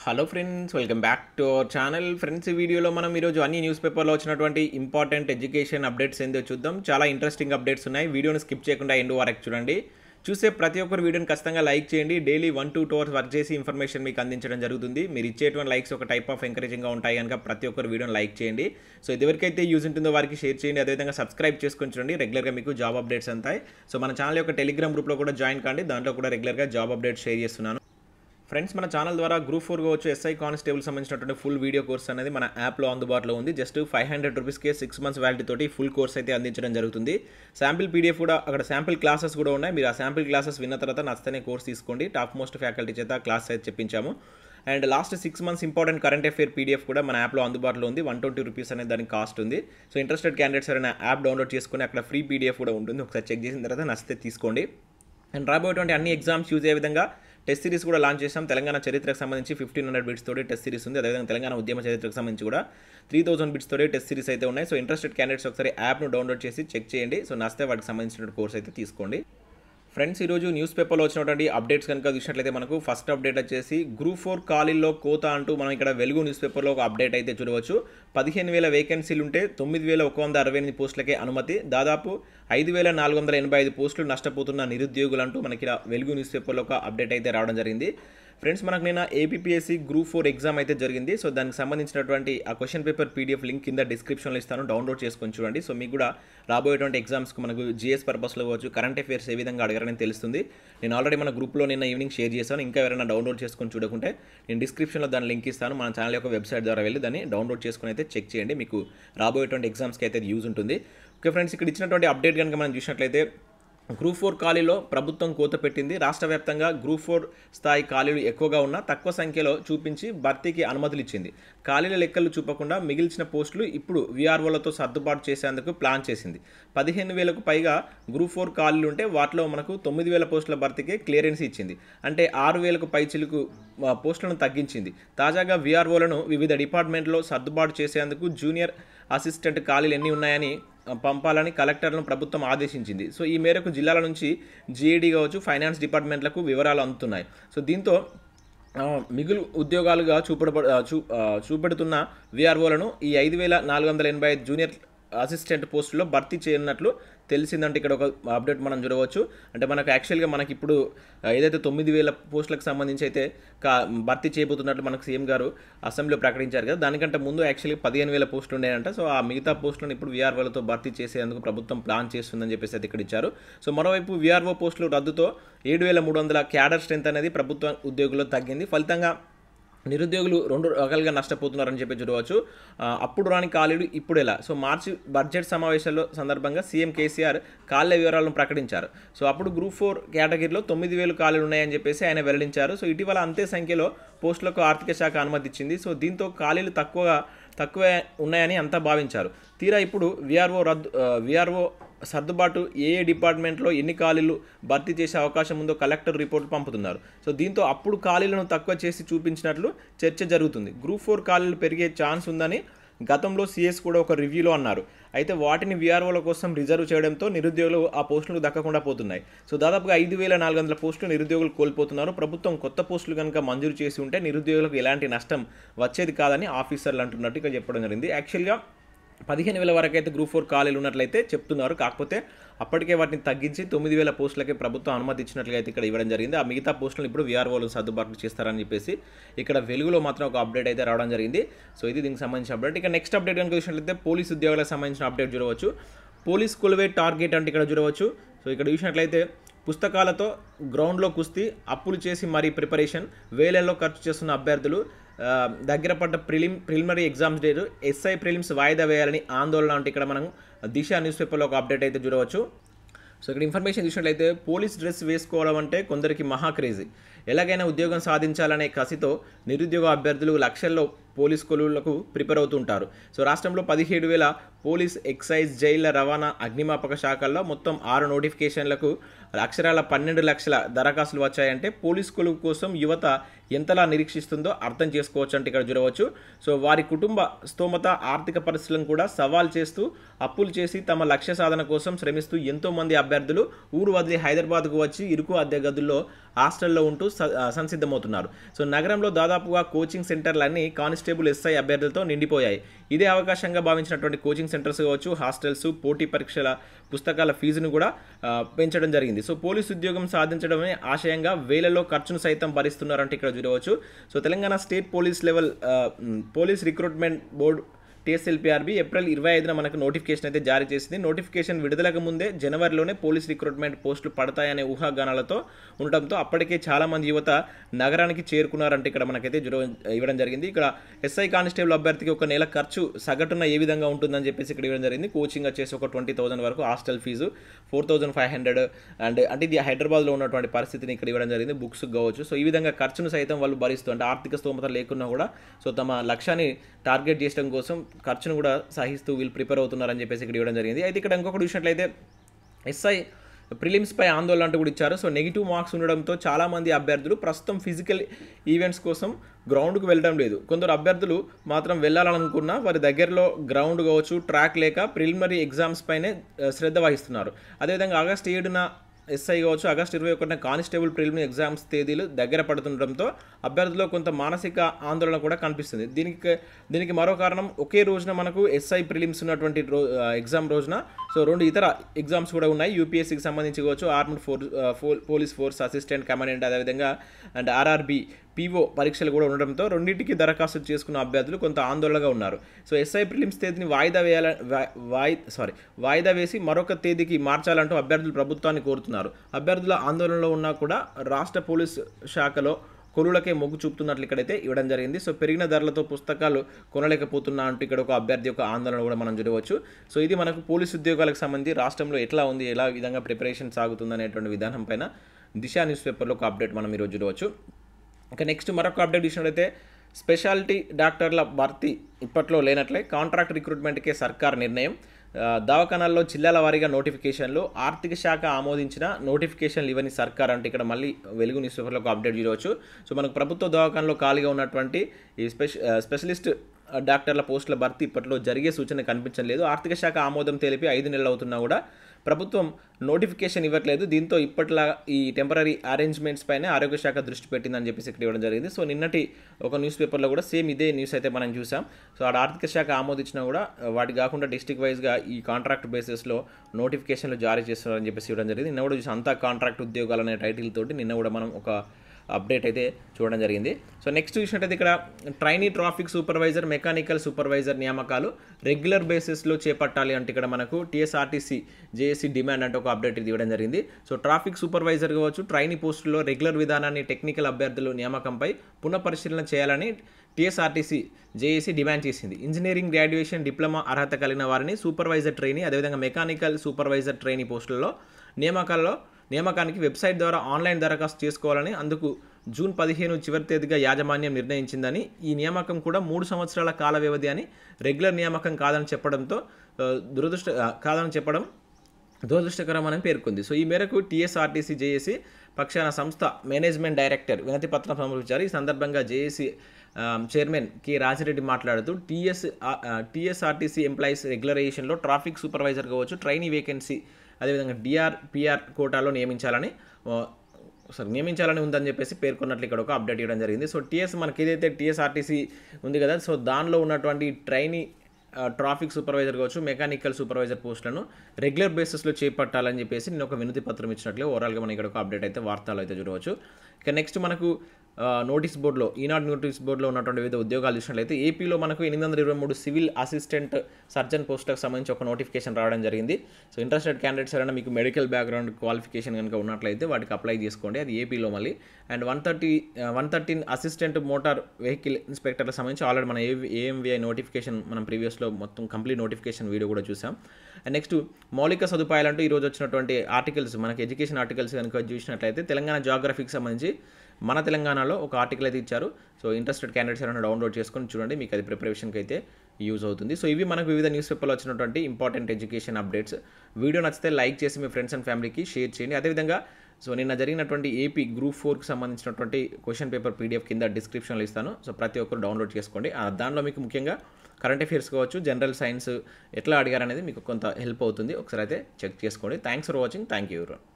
hello friends welcome back to our channel friends ఈ వీడియోలో మనం ఈరోజు అన్ని న్యూస్ పేపర్లో వచ్చినటువంటి ఇంపార్టెంట్ ఎడ్యుకేషన్ అప్డేట్స్ ఏందో చూద్దాం చాలా ఇంట్రెస్టింగ్ అప్డేట్స్ ఉన్నాయి వీడియోని స్కిప్ చేయకుండా ఎండ్ వరకు చూడండి చూసే ప్రతి ఒక్కరు వీడియోని ఖచ్చితంగా లైక్ చేయండి daily one two two hours work చేసి ఇన్ఫర్మేషన్ మీకు అందించడం జరుగుతుంది మీరు ఇచ్చేటువంటి లైక్స్ ఒక టైప్ ఆఫ్ ఎంకరేజింగ్గా ఉంటాయి కనుక ప్రతి ఒక్కరు వీడియోని లైక్ చేయండి సో ఇది ఎవరికైతే యూజ్ ఉంటుందో వారికి షేర్ చేయండి అదేవిధంగా సబ్స్క్రైబ్ చేసుకొని చూడండి రెగ్యులర్గా మీకు జాబ్ అప్డేట్స్ అంతాయి సో మన ఛానల్ యొక్క టెలిగ్రామ్ గ్రూప్లో కూడా జాయిన్ కాండి దాంట్లో కూడా రెగ్యులర్గా జాబ్ అప్డేట్స్ షేర్ చేస్తున్నాను ఫ్రెండ్స్ మన ఛానల్ ద్వారా గ్రూప్ ఫోర్ కావచ్చు ఎస్ఐ కానిస్టేబుల్ సంబంధించినటువంటి ఫుల్ వీడియో కోర్స్ అనేది మన యాప్లో అందుబాటులో ఉంది జస్ట్ ఫైవ్ హండ్రెడ్ రూపీస్కే సిక్స్ మంత్స్ వ్యాలిటీ తోటి ఫుల్ కోర్స్ అయితే అందించడం జరుగుతుంది శాంపిల్ పీడిఎఫ్ కూడా అక్కడ శాంపిల్ క్లాసెస్ కూడా ఉన్నాయి మీరు ఆ శాంపిల్ క్లాసెస్ విన్న తర్వాత నచ్చితేనే కోర్స్ తీసుకోండి టాప్ మోస్ట్ ఫ్యాకల్టీ చేత క్లాస్ అయితే చెప్పించాము and last six months important current affair PDF కూడా మన యాప్లో అందుబాటులో ఉంది వన్ ట్వంటీ రూపీస్ అనేది దానికి కాస్ట్ ఉంది సో ఇంట్రెస్టెడ్ క్యాండిడేట్స్ ఎవరైనా యాప్ డౌన్లోడ్ చేసుకుని అక్కడ ఫ్రీ పీడిఎఫ్ కూడా ఉంటుంది ఒకసారి చెక్ చేసిన తర్వాత నచ్చితే తీసుకోండి అండ్ రాబోయేటువంటి అన్ని ఎగ్జామ్స్ యూజ్ అయ్యే విధంగా టెస్ట్ సిరీస్ కూడా లాంచ్ చేసాం తెలంగాణ చరిత్రకు సంబంధించి ఫిఫ్టీన్ హండ్రెడ్ బిట్స్ తోటి టెస్ట్ సిరీస్ ఉంది అదేవిధంగా తెలంగాణ ఉద్యమ చరిత్రకు సంబంధించి కూడా త్రీ థౌసండ్ బిట్స్ తోటి టెస్ట్ సిరీస్ అయితే ఉన్నాయి సో ఇంట్రెస్టెడ్ క్యాండిడేట్స్ ఒకసారి యాప్ను డౌన్లోడ్ చేసి చెక్ చేయండి సో నచ్చితే వాటికి సంబంధించిన కోర్స్ అయితే తీసుకోండి ఫ్రెండ్స్ ఈరోజు న్యూస్ పేపర్లో వచ్చినటువంటి అప్డేట్స్ కనుక చూసినట్లయితే మనకు ఫస్ట్ అప్డేట్ వచ్చేసి గ్రూప్ ఫోర్ ఖాళీల్లో కోత అంటూ మనం ఇక్కడ వెలుగు న్యూస్ పేపర్లో ఒక అప్డేట్ అయితే చూడవచ్చు పదిహేను వేల వేకెన్సీలు ఉంటే తొమ్మిది వేల ఒక వంద అరవై ఎనిమిది పోస్టులకే అనుమతి దాదాపు ఐదు వేల నాలుగు వందల ఎనభై ఐదు పోస్టులు నష్టపోతున్న నిరుద్యోగులు అంటూ మనకి ఇలా వెలుగు న్యూస్ పేపర్లో ఒక అప్డేట్ అయితే రావడం జరిగింది ఫ్రెండ్స్ మనకు నిన్న ఏపీఎస్సి గ్రూప్ ఫోర్ ఎగ్జామ్ అయితే జరిగింది సో దానికి సంబంధించినటువంటి ఆ క్వశ్చన్ పేపర్ పీడిఎఫ్ లింక్ కింద డిస్క్రిప్షన్లో ఇస్తాను డౌన్లోడ్ చేసుకొని చూడండి సో మీకు కూడా రాబోయేటువంటి ఎగ్జామ్స్కి మనకు జిఎస్ పర్పస్లో కావచ్చు కరెంట్ అఫేర్స్ ఏ విధంగా అడగారని తెలుస్తుంది నేను ఆల్రెడీ మన గ్రూప్లో నిన్న ఈవినింగ్ షేర్ చేశాను ఇంకా ఎవరైనా డౌన్లోడ్ చేసుకొని చూడకుంటే నేను డిస్క్రిప్షన్లో దాని లింక్ ఇస్తాను మన ఛానల్ యొక్క వెబ్సైట్ ద్వారా వెళ్ళి దాన్ని డౌన్లోడ్ చేసుకుని అయితే చెక్ చేయండి మీకు రాబోయేటువంటి ఎగ్జామ్స్కి అయితే యూజ్ ఉంటుంది ఓకే ఫ్రెండ్స్ ఇక్కడ ఇచ్చినటువంటి అప్డేట్ కనుక మనం చూసినట్లయితే గ్రూప్ ఫోర్ ఖాళీలో ప్రభుత్వం కోత పెట్టింది రాష్ట్ర వ్యాప్తంగా గ్రూప్ ఫోర్ స్థాయి ఖాళీలు ఎక్కువగా ఉన్న తక్కువ సంఖ్యలో చూపించి భర్తీకి అనుమతులు ఇచ్చింది ఖాళీల లెక్కలు చూపకుండా మిగిల్చిన పోస్టులు ఇప్పుడు వీఆర్ఓలతో సర్దుబాటు చేసేందుకు ప్లాన్ చేసింది పదిహేను వేలకు పైగా గ్రూప్ ఫోర్ ఖాళీలు ఉంటే వాటిలో మనకు తొమ్మిది వేల పోస్టుల భర్తీకి క్లియరెన్స్ ఇచ్చింది అంటే ఆరు వేలకు పైచిలకు పోస్టులను తగ్గించింది తాజాగా వీఆర్ఓలను వివిధ డిపార్ట్మెంట్లో సర్దుబాటు చేసేందుకు జూనియర్ అసిస్టెంట్ ఖాళీలు ఎన్ని ఉన్నాయని పంపాలని కలెక్టర్లను ప్రభుత్వం ఆదేశించింది సో ఈ మేరకు జిల్లాల నుంచి జీఏడీ కావచ్చు ఫైనాన్స్ డిపార్ట్మెంట్లకు వివరాలు అందుతున్నాయి సో దీంతో మిగులు ఉద్యోగాలుగా చూపడ చూ చూపెడుతున్న విఆర్ఓలను ఈ ఐదు వేల నాలుగు వందల ఎనభై ఐదు జూనియర్ అసిస్టెంట్ పోస్టులో భర్తీ చేయనున్నట్లు తెలిసిందంటే ఇక్కడ ఒక అప్డేట్ మనం చూడవచ్చు అంటే మనకు యాక్చువల్గా మనకి ఇప్పుడు ఏదైతే తొమ్మిది వేల పోస్టులకు సంబంధించి అయితే కా భర్తీ చేయబోతున్నట్లు మనకు సీఎం గారు అసెంబ్లీలో ప్రకటించారు కదా దానికంటే ముందు యాక్చువల్లీ పదిహేను వేల పోస్టులు ఉన్నాయంట సో ఆ మిగతా పోస్టులను ఇప్పుడు వీఆర్ఓలతో భర్తీ చేసేందుకు ప్రభుత్వం ప్లాన్ చేస్తుందని చెప్పేసి అయితే ఇక్కడ ఇచ్చారు సో మరోవైపు వీఆర్ఓ పోస్టులు రద్దుతో ఏడు వేల మూడు వందల క్యాడర్ స్ట్రెంత్ అనేది ప్రభుత్వ ఉద్యోగుల్లో తగ్గింది ఫలితంగా నిరుద్యోగులు రెండు రకాలుగా నష్టపోతున్నారని చెప్పి చూడవచ్చు అప్పుడు రాని ఖాళీలు ఇప్పుడు ఎలా సో మార్చి బడ్జెట్ సమావేశాల్లో సందర్భంగా సీఎం కేసీఆర్ ఖాళీ వివరాలను ప్రకటించారు సో అప్పుడు గ్రూప్ ఫోర్ కేటగిరీలో తొమ్మిది వేలు ఖాళీలు ఉన్నాయని చెప్పేసి ఆయన వెల్లడించారు సో ఇటీవల అంతే సంఖ్యలో పోస్టులకు ఆర్థిక శాఖ అనుమతి ఇచ్చింది సో దీంతో ఖాళీలు తక్కువగా తక్కువ ఉన్నాయని అంతా భావించారు తీరా ఇప్పుడు విఆర్ఓ రద్దు విఆర్ఓ సర్దుబాటు ఏ ఏ డిపార్ట్మెంట్లో ఎన్ని ఖాళీలు భర్తీ చేసే అవకాశం ఉందో కలెక్టర్ రిపోర్ట్ పంపుతున్నారు సో దీంతో అప్పుడు ఖాళీలను తక్కువ చేసి చూపించినట్లు చర్చ జరుగుతుంది గ్రూప్ ఫోర్ ఖాళీలు పెరిగే ఛాన్స్ ఉందని గతంలో సిఎస్ కూడా ఒక రివ్యూలో అన్నారు అయితే వాటిని వీఆర్ఓల కోసం రిజర్వ్ చేయడంతో నిరుద్యోగులు ఆ పోస్టులు దక్కకుండా పోతున్నాయి సో దాదాపుగా ఐదు వేల నాలుగు వందల పోస్టులు నిరుద్యోగులు కోల్పోతున్నారు ప్రభుత్వం కొత్త పోస్టులు కనుక మంజూరు చేసి ఉంటే నిరుద్యోగులకు ఎలాంటి నష్టం వచ్చేది కాదని ఆఫీసర్లు అంటున్నట్టు ఇక్కడ చెప్పడం జరిగింది యాక్చువల్గా పదిహేను వేల వరకు అయితే గ్రూప్ ఫోర్ ఖాళీలు ఉన్నట్లయితే చెప్తున్నారు కాకపోతే అప్పటికే వాటిని తగ్గించి తొమ్మిది వేల పోస్టులకి ప్రభుత్వం అనుమతి ఇచ్చినట్లుగా అయితే ఇక్కడ ఇవ్వడం జరిగింది ఆ మిగతా పోస్టులను ఇప్పుడు వీఆర్ఓలు సర్దుబాటు చేస్తారని చెప్పేసి ఇక్కడ వెలుగులో మాత్రం ఒక అప్డేట్ అయితే రావడం జరిగింది సో ఇది దీనికి సంబంధించిన అప్డేట్ ఇక నెక్స్ట్ అప్డేట్ కనుక చూసినట్లయితే పోలీస్ ఉద్యోగాలకు సంబంధించిన అప్డేట్ చూడవచ్చు పోలీస్ కొలువే టార్గెట్ అంటే ఇక్కడ చూడవచ్చు సో ఇక్కడ చూసినట్లయితే పుస్తకాలతో గ్రౌండ్లో కుస్తీ అప్పులు చేసి మరీ ప్రిపరేషన్ వేలల్లో ఖర్చు చేస్తున్న అభ్యర్థులు దగ్గర పడ్డ prelim preliminary exams date SI prelims వాయిదా వేయాలని ఆందోళన అంటే ఇక్కడ మనం దిశ న్యూస్ పేపర్లో ఒక అప్డేట్ అయితే చూడవచ్చు సో ఇక్కడ ఇన్ఫర్మేషన్ చూసినట్లయితే పోలీస్ డ్రెస్ వేసుకోవడం అంటే కొందరికి మహా క్రేజీ ఎలాగైనా ఉద్యోగం సాధించాలనే కసితో నిరుద్యోగ అభ్యర్థులు లక్షల్లో పోలీస్ కొలువులకు ప్రిపేర్ అవుతుంటారు సో రాష్ట్రంలో పదిహేడు వేల పోలీస్ ఎక్సైజ్ జైళ్ల రవాణా అగ్నిమాపక శాఖల్లో మొత్తం ఆరు నోటిఫికేషన్లకు అక్షరాల పన్నెండు లక్షల దరఖాస్తులు వచ్చాయంటే పోలీస్ కొలువు కోసం యువత ఎంతలా నిరీక్షిస్తుందో అర్థం చేసుకోవచ్చు అంటే ఇక్కడ చూడవచ్చు సో వారి కుటుంబ స్తోమత ఆర్థిక పరిస్థితులను కూడా సవాల్ చేస్తూ అప్పులు చేసి తమ లక్ష్య సాధన కోసం శ్రమిస్తూ ఎంతోమంది అభ్యర్థులు ఊరు వదిలి హైదరాబాద్కు వచ్చి ఇరుకు అద్దె గదుల్లో హాస్టల్లో ఉంటూ స- ఆ, సంసిద్ధమవుతున్నారు సో నగరంలో దాదాపుగా కోచింగ్ సెంటర్లన్నీ కానిస్టేబుల్ ఎస్ఐ అభ్యర్థులతో నిండిపోయాయి ఇదే అవకాశంగా భావించినటువంటి కోచింగ్ సెంటర్స్ కావచ్చు హాస్టల్స్ పోటీ పరీక్షల పుస్తకాల ఫీజును కూడా ఆ, పెంచడం జరిగింది సో పోలీసు ఉద్యోగం సాధించడమే ఆశయంగా వేలలో ఖర్చును సైతం భరిస్తున్నారంటే ఇక్కడ చూడవచ్చు so Telangana state police level uh, hmm, police recruitment board TSLPRB April ఇరవై ఐదున మనకు నోటిఫికేషన్ అయితే జారీ చేసింది నోటిఫికేషన్ విడుదలకు ముందే జనవరిలోనే పోలీస్ రిక్రూట్మెంట్ పోస్టులు పడతాయనే ఊహాగానాలతో ఉండటంతో అప్పటికే చాలా మంది యువత నగరానికి చేరుకున్నారంటే ఇక్కడ మనకైతే జుర- ఇవ్వడం జరిగింది ఇక్కడ ఎస్ఐ కానిస్టేబుల్ అభ్యర్థికి ఒక నెల ఖర్చు సగటున ఏ విధంగా ఉంటుందని చెప్పేసి ఇక్కడ ఇవ్వడం జరిగింది కోచింగ్ వచ్చేసి ఒక ట్వంటీ థౌసండ్ వరకు hostel fees four thousand five hundred and అంటే ఇది హైదరాబాద్లో ఉన్నటువంటి పరిస్థితిని ఇక్కడ ఇవ్వడం జరిగింది బుక్స్ కావచ్చు సో ఈ విధంగా ఖర్చును సైతం వాళ్ళు భరిస్తూ అంటే ఆర్థిక స్తోమత లేకున్నా కూడా సో తమ లక్ష్యాన్ని టార్గెట్ చేయడం కోసం ఖర్చును కూడా సహిస్తూ వీళ్ళు ప్రిపేర్ అవుతున్నారని చెప్పేసి ఇక్కడ ఇవ్వడం జరిగింది అయితే ఇక్కడ ఇంకొకటి చూసినట్లయితే ఎస్ఐ ప్రిలిమ్స్పై ఆందోళన అంటూ కూడా ఇచ్చారు సో నెగిటివ్ మార్క్స్ ఉండడంతో చాలామంది అభ్యర్థులు ప్రస్తుతం ఫిజికల్ ఈవెంట్స్ కోసం గ్రౌండ్కు వెళ్ళడం లేదు కొందరు అభ్యర్థులు మాత్రం వెళ్ళాలనుకున్నా వారి దగ్గరలో గ్రౌండ్ కావచ్చు ట్రాక్ లేక ప్రిలిమినరీ ఎగ్జామ్స్ పైనే ఆ, శ్రద్ధ వహిస్తున్నారు అదేవిధంగా ఆగస్ట్ ఏడున ఎస్ఐ కావచ్చు ఆగస్టు ఇరవై ఒకటిన కానిస్టేబుల్ ప్రిలిమినరీ ఎగ్జామ్స్ తేదీలు దగ్గర పడుతుండటంతో అభ్యర్థుల్లో కొంత మానసిక ఆందోళన కూడా కనిపిస్తుంది దీనికి దీనికి మరో కారణం ఒకే రోజున మనకు ఎస్ఐ ప్రిలిమ్స్ ఉన్నటువంటి రో ఆ, ఎగ్జామ్ రోజున సో రెండు ఇతర ఎగ్జామ్స్ కూడా ఉన్నాయి యూపీఎస్సీకి సంబంధించి కావచ్చు ఆర్మ్డ్ ఫోర్ ఆ, ఫో- పోలీస్ ఫోర్స్ అసిస్టెంట్ కమాండెంట్ అదేవిధంగా అండ్ ఆర్ఆర్బి పీఓ పరీక్షలు కూడా ఉండడంతో రెండింటికి దరఖాస్తు చేసుకున్న అభ్యర్థులు కొంత ఆందోళనగా ఉన్నారు సో ఎస్ఐ ప్రిలిమ్స్ తేదీని వాయిదా వేయాల వా- వాయి సారీ వాయిదా వేసి మరొక తేదీకి మార్చాలంటూ అభ్యర్థులు ప్రభుత్వాన్ని కోరుతున్నారు అభ్యర్థుల ఆందోళనలో ఉన్నా కూడా రాష్ట్ర పోలీస్ శాఖలో కొలులకే మొగ్గు చూపుతున్నట్లు ఇక్కడైతే ఇవ్వడం జరిగింది సో పెరిగిన ధరలతో పుస్తకాలు కొనలేకపోతున్నా అంటూ ఇక్కడ ఒక అభ్యర్థి యొక్క ఆందోళన కూడా మనం చూడవచ్చు సో ఇది మనకు పోలీస్ ఉద్యోగాలకు సంబంధించి రాష్ట్రంలో ఎట్లా ఉంది ఎలా విధంగా ప్రిపరేషన్ సాగుతుంది అనేటువంటి విధానం పైన దిశ న్యూస్ పేపర్లో ఒక అప్డేట్ మనం ఈరోజు చూడవచ్చు ఇక నెక్స్ట్ మరొక అప్డేట్ చూసినట్లయితే స్పెషాలిటీ డాక్టర్ల భర్తీ ఇప్పట్లో లేనట్లే కాంట్రాక్ట్ రిక్రూట్మెంట్కే సర్కార్ నిర్ణయం ఆ, దవాఖానాల్లో జిల్లాల వారీగా నోటిఫికేషన్లు ఆర్థిక శాఖ ఆమోదించిన నోటిఫికేషన్లు ఇవన్నీ సర్కార్ అంటే ఇక్కడ మళ్ళీ వెలుగు న్యూస్ పేపర్లో ఒక అప్డేట్ చూడవచ్చు సో మనకు ప్రభుత్వ దవాఖానలో ఖాళీగా ఉన్నటువంటి ఈ స్పెష ఆ, స్పెషలిస్ట్ ఆ, డాక్టర్ల పోస్టుల భర్తీ ఇప్పట్లో జరిగే సూచన కనిపించలేదు ఆర్థిక శాఖ ఆమోదం తెలిపి ఐదు నెలలు అవుతున్నా కూడా ప్రభుత్వం నోటిఫికేషన్ ఇవ్వట్లేదు దీంతో ఇప్పట్లా ఈ టెంపరీ అరేంజ్మెంట్స్ పైన ఆరోగ్య శాఖ దృష్టి పెట్టిందని చెప్పేసి ఇక్కడ ఇవ్వడం జరిగింది సో నిన్నటి ఒక న్యూస్ పేపర్లో కూడా సేమ్ ఇదే న్యూస్ అయితే మనం చూసాం సో ఆడ ఆర్థిక శాఖ ఆమోదించినా కూడా వాటి కాకుండా డిస్టిక్ వైజ్గా ఈ కాంట్రాక్ట్ బేసిస్లో నోటిఫికేషన్లు జారీ చేస్తున్నారని చెప్పేసి ఇవ్వడం జరిగింది నిన్న కూడా చూసి అంతా కాంట్రాక్ట్ ఉద్యోగాలు అనే టైటిల్ తోటి నిన్న కూడా మనం ఒక అప్డేట్ అయితే చూడడం జరిగింది సో నెక్స్ట్ చూసినట్టయితే ఇక్కడ trainee traffic supervisor mechanical supervisor నియామకాలు రెగ్యులర్ బేసిస్లో చేపట్టాలి అంటే ఇక్కడ మనకు టీఎస్ఆర్టీసీ జేఏసీ డిమాండ్ అంటే ఒక అప్డేట్ ఇది ఇవ్వడం జరిగింది సో ట్రాఫిక్ సూపర్వైజర్ కావచ్చు ట్రైనీ పోస్టుల్లో రెగ్యులర్ విధానాన్ని టెక్నికల్ అభ్యర్థులు నియామకంపై పునఃపరిశీలన చేయాలని టీఎస్ఆర్టీసీ జేఏసీ డిమాండ్ చేసింది ఇంజనీరింగ్ గ్రాడ్యుయేషన్ డిప్లొమా అర్హత కలిగిన వారిని సూపర్వైజర్ ట్రైనీ అదేవిధంగా మెకానికల్ సూపర్వైజర్ ట్రైనీ పోస్టులలో నియామకాల్లో నియామకానికి వెబ్సైట్ ద్వారా ఆన్లైన్ దరఖాస్తు చేసుకోవాలని అందుకు జూన్ పదిహేను చివరి తేదీగా యాజమాన్యం నిర్ణయించిందని ఈ నియామకం కూడా మూడు సంవత్సరాల కాల వ్యవధి అని రెగ్యులర్ నియామకం కాదని చెప్పడంతో ఆ, దురదృష్ట ఆ, కాదని చెప్పడం దురదృష్టకరమని పేర్కొంది సో ఈ మేరకు టీఎస్ఆర్టీసీ జేఏసీ పక్షాన సంస్థ మేనేజ్మెంట్ డైరెక్టర్ వినతి పత్రం సమర్పించారు ఈ సందర్భంగా జేఏసీ చైర్మన్ కె రాజిరెడ్డి మాట్లాడుతూ టీఎస్ టీఎస్ఆర్టీసీ ఎంప్లాయీస్ రెగ్యులరైజేషన్లో ట్రాఫిక్ సూపర్వైజర్ కావచ్చు ట్రైనీ వేకెన్సీ అదేవిధంగా డిఆర్ పిఆర్ కోటాలో నియమించాలని ఆ, సారీ నియమించాలని ఉందని చెప్పేసి పేర్కొన్నట్లు ఇక్కడ ఒక అప్డేట్ ఇవ్వడం జరిగింది సో టీఎస్ మనకి ఏదైతే టీఎస్ఆర్టీసీ ఉంది కదా సో దానిలో ఉన్నటువంటి ట్రైనీ ఆ, ట్రాఫిక్ సూపర్వైజర్ కావచ్చు మెకానికల్ సూపర్వైజర్ పోస్టులను రెగ్యులర్ బేసిస్లో చేపట్టాలని చెప్పేసి నేను ఒక వినతి పత్రం ఇచ్చినట్లు ఓవరాల్గా మనం ఇక్కడ ఒక అప్డేట్ అయితే వార్తలు అయితే చూడవచ్చు ఇక నెక్స్ట్ మనకు ఆ, నోటీస్ బోర్డులో ఈనాడు నోటీస్ బోర్డులో ఉన్నటువంటి వివిధ ఉద్యోగాలు చూసినట్లయితే ఏపీలో మనకు ఎనిమిది వందల ఇరవై మూడు సివిల్ అసిస్టెంట్ సర్జన్ పోస్టులకు సంబంధించి ఒక నోటిఫికేషన్ రావడం జరిగింది సో ఇంట్రెస్టెడ్ క్యాండిడేట్స్ ఎవరైనా మీకు మెడికల్ బ్యాక్గ్రౌండ్ క్వాలిఫికేషన్ కనుక ఉన్నట్లయితే వాటికి అప్లై చేసుకోండి అది ఏపీలో మళ్ళీ and one thirty one thirteen assistant motor vehicle ఇన్స్పెక్టర్లకు సంబంధించి ఆల్రెడీ మన ఏ ఏఎంవిఐ నోటిఫికేషన్ మనం ప్రీవియస్లో మొత్తం కంప్లీట్ నోటిఫికేషన్ వీడియో కూడా చూసాం అండ్ నెక్స్ట్ మౌలిక సదుపాయాలంటూ ఈరోజు వచ్చినటువంటి ఆర్టికల్స్ మనకి ఎడ్యుకేషన్ ఆర్టికల్స్ కనుక చూసినట్లయితే తెలంగాణ జాగ్రఫీకి సంబంధించి మన తెలంగాణలో ఒక ఆర్టికల్ అయితే ఇచ్చారు సో ఇంట్రెస్టెడ్ క్యాండిడేట్స్ ఎవరైనా డౌన్లోడ్ చేసుకొని చూడండి మీకు అది ప్రిపరేషన్కి అయితే యూజ్ అవుతుంది సో ఇవి మనకు వివిధ న్యూస్ పేపర్లో వచ్చినటువంటి ఇంపార్టెంట్ ఎడ్యుకేషన్ అప్డేట్స్ వీడియో నచ్చితే లైక్ చేసి మీ ఫ్రెండ్స్ అండ్ ఫ్యామిలీకి షేర్ చేయండి అదేవిధంగా సో నిన్న జరిగినటువంటి ఏపీ గ్రూప్ ఫోర్కి సంబంధించినటువంటి క్వశ్చన్ పేపర్ పీడిఎఫ్ కింద డిస్క్రిప్షన్లో ఇస్తాను సో ప్రతి ఒక్కరు డౌన్లోడ్ చేసుకోండి ఆ దానిలో మీకు ముఖ్యంగా కరెంట్ అఫైర్స్ కావచ్చు జనరల్ సైన్స్ ఎట్లా అడిగారనేది మీకు కొంత హెల్ప్ అవుతుంది ఒకసారి అయితే చెక్ చేసుకోండి thanks for watching thank you